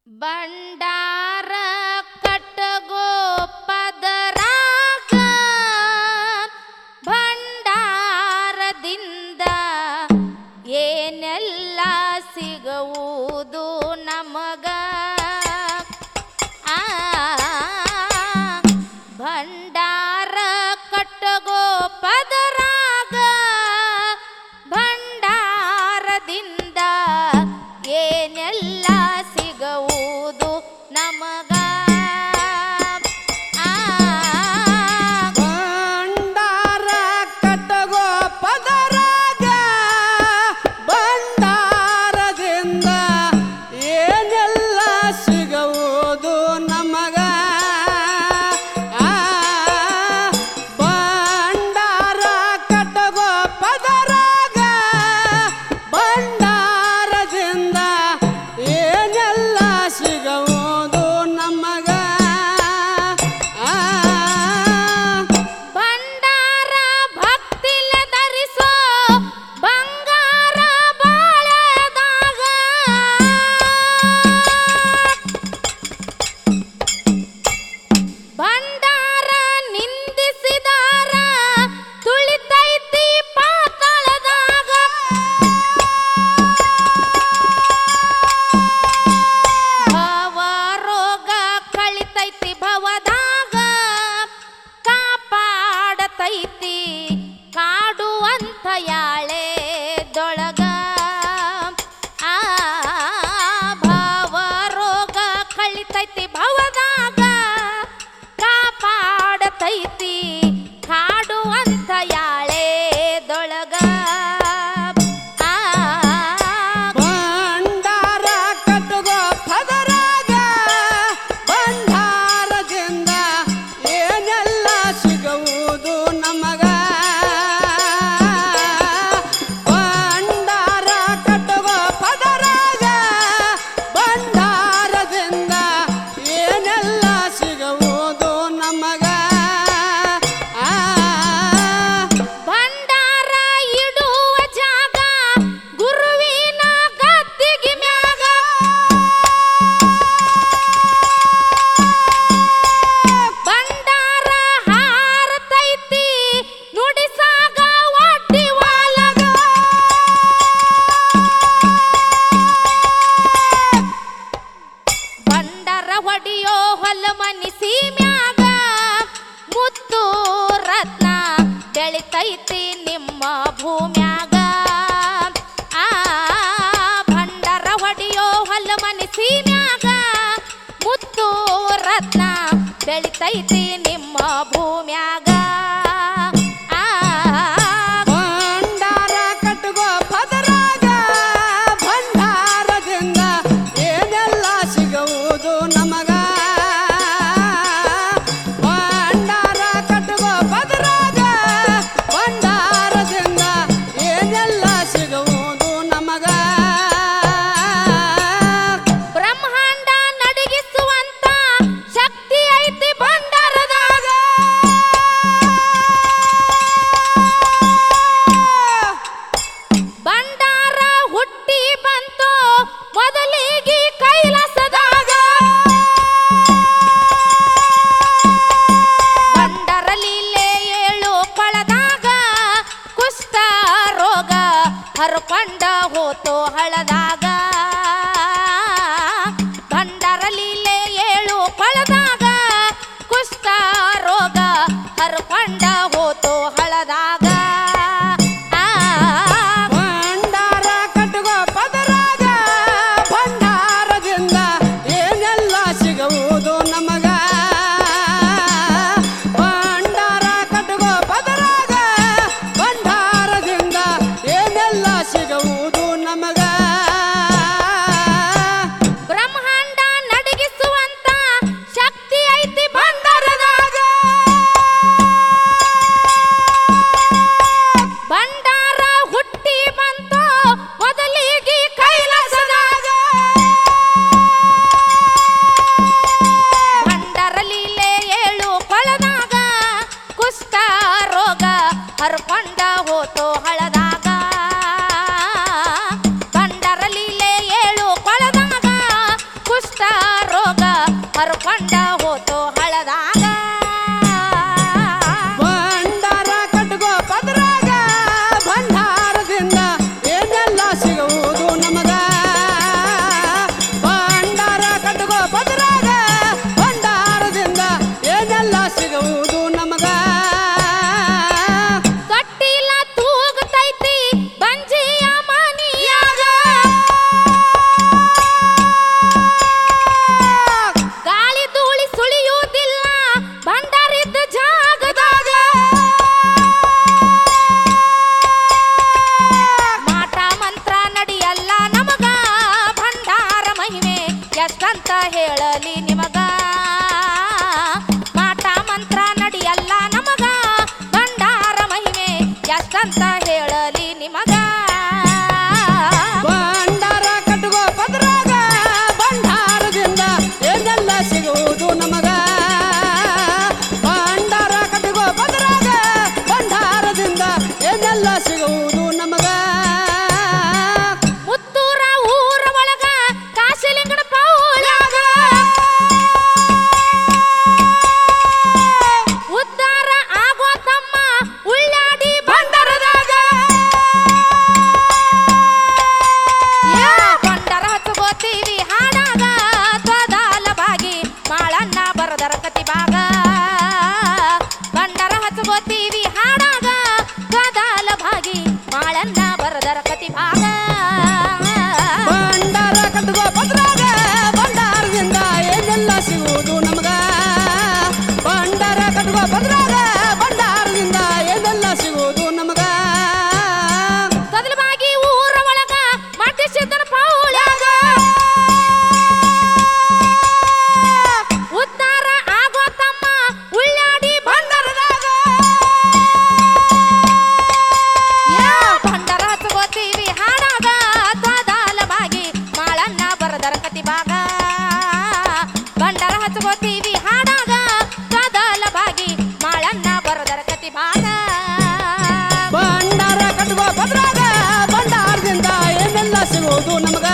ಬಂಡಾರ ಕಟ್ಟಗೋ ಪದರಾಗ ಭಂಡಾರದಿಂದ ಏನೆಲ್ಲ ಸಿಗುವುದು ನಮಗ ಆ ಭಂಡಾರ ಕಟ್ಟಗೋ ಪದರಾಗ ಭಂಡಾರದಿಂದ ಏನೆಲ್ಲ ಸಿಗುವುದು ನಮಗ ಆ ಭಂಡಾರ ಕಟ್ಟಗೋ ಪದರಾಗ ಭಂಡಾರದಿಂದ ಏನೆಲ್ಲ ಸಿಗುವುದು ನಮಗ ಆ, ಭಂಡಾರ ಕಟ್ಟಗೋ ಪದರಾಗ ಭಂಡಾರದಿಂದ ಏನೆಲ್ಲ ಸಿಗುವುದು ನಮಗ ಆ ಭಂಡಾರ ಭಕ್ತಿಲ ಧರಿಸೋ ಬಂಗಾರ ಬಾಳದಾಗ ಭಂಡಾರ ನಿಂದಿಸಿದಾರ ತುಳಿತೈತಿ ಪಾತಾಳದಾಗ ಭವ ರೋಗ ಕಳಿತೈತಿ ಭವದಾಗ ಕಾಪಾಡತೈತಿ ಕಾಡುವಂತ ಯಾಳೆ ದೊಳಗ ಆ ಭವ ರೋಗ ಕಳಿತೈತಿ ಭವದಾಗ ಕಾಪಾಡತೈತಿ ಕಾಡುವಂತ ಯಾಳೆ ದೊಳಗ ಆ ಭಂಡಾರ ಕಟ್ಟುಗೋ ಪದರಾಗ ಭಂಡಾರದಿಂದ ಏನೆಲ್ಲ ಸಿಗುವುದು ನಮಗ ಭಂಡಾರ ಕಟ್ಟುಗೋ ಪದರಾಗ ಭಂಡಾರದಿಂದ ಏನೆಲ್ಲ ಸಿಗುವುದು ನಮಗ ಆ ಭಂಡಾರ ಇಡುವ ಜಾಗ ಗುರುವಿನ ಗದ್ದಿಗೆ ಮ್ಯಾಗ ಭಂಡಾರ ಹಾರತೈತಿ ನುಡಿಸಾಗ ಒಡ್ಡಿ ವಾಲಗ ಬಂಡರ ಹೊಡಿಯೋ ಹೊಲ ಮನಿಸಿ ಮ್ಯಾಗ ಮುತ್ತು ರತ್ನ ಬೆಳಿತೈತಿ ನಿಮ್ಮ ಭೂಮ್ಯಾಗ ಆ ಭಂಡರ ಹೊಡಿಯೋ ಹೊಲ ಮನಿಸಿ ಮ್ಯಾಗ ಮುತ್ತು ರತ್ನ ಬೆಳಿತೈತಿ ನಿಮ್ಮ ಭೂಮ್ಯಾಗ ಆ ಭಂಡಾರ ಕಟ್ಟುಗೋ ಪದರಾಗ ಭಂಡಾರದಿಂದ ಏನೆಲ್ಲ ಸಿಗುವುದು ನಮಗ ಭಂಡಾರ ಕಟ್ಟುಗೋ ಪದರಾಗ ಭಂಡಾರದಿಂದ ಏನೆಲ್ಲ ಸಿಗುವುದು ನಮಗ ಬ್ರಹ್ಮಾಂಡ ನಡಗಿಸುವಂತ ಶಕ್ತಿ ಐತಿ ಭಂಡಾರದಾಗ ಎಷ್ಟಂತ ಹೇಳಲಿ ನಿಮಗ ಭಂಡಾರ ಕಟ್ಟುವ ಪದರಾಗ ಭಂಡಾರದಿಂದ ಏನೆಲ್ಲ ಸಿಗುವುದು ನಮಗ ಭಂಡಾರ ಕಟ್ಟುವ ಪದರಾಗ ಭಂಡಾರದಿಂದ ಏನೆಲ್ಲ ಸಿಗುವುದು ನಮಗ ಮುತ್ತೂರ ಊರ ಒಳಗ ಕಾಶಿಲಿಂಗನ ಪೌಳ್ಯಾಗ ಉದ್ಧಾರ ಆಗೋ ತಮ್ಮ ಉಳ್ಳಾಡಿ ಬಂಡರದಾಗ ಯಾ ಬಂಡರ ಹಚ್ಕೋತೀವಿ ಹಾಡಾಗ ತ್ವದಾಲ ಬಾಗಿ ಮಾಳನ್ನ ಬರದರ ಕತಿ ಭಾಗ ಬಂಡರ ಹಚ್ಕೋತೀವಿ ಹಾಡಾಗ ತ್ವದಾಲ ಭಾಗಿ ಮಾಳನ್ನ ಬರದರ ಕತಿ ಭಾಗ ಭಂಡಾರ ಕಟ್ಟುವ ಪದರಾಗ ಭಂಡಾರದಿಂದ ಏನೆಲ್ಲ ಸಿಗುವುದು ನಮಗ ಭಂಡಾರ ಕಟ್ಟುವ ಪದರಾಗ ಭಂಡಾರದಿಂದ ಏನೆಲ್ಲ ಸಿಗುವುದು ನಮಗ ಕದಲಬಾಗಿ ಊರ ಒಳಗ ಮಟ್ಟಿ ಸಿದ್ದನ ಪೌಳ್ಯಾಗ ಉದ್ಧಾರ ಆಗೋ ತಮ್ಮ ಉಳ್ಳಾಡಿ ಬಂಡರದಾಗ ಯಾ ಬಂಡರ ಹಚ್ಕೋತೀವಿ ಹಾಡಾಗ ತ್ವದಾಲ ಬಾಗಿ ಮಾಳನ್ನ ಬರದರ ಕತಿ ಭಾಗ ಬಂಡರ ಹಚ್ಕೋತೀವಿ ಹಾಡಾಗ ತ್ವದಾಲ ಬಾಗಿ ಮಾಳನ್ನ ಬರದರ ಕತಿ ಭಾಗ ಭಂಡಾರ ಕಟ್ಟುವ ಪದರಾಗ ಭಂಡಾರದಿಂದ ಏನೆಲ್ಲ ಸಿಗುವುದು ನಮಗ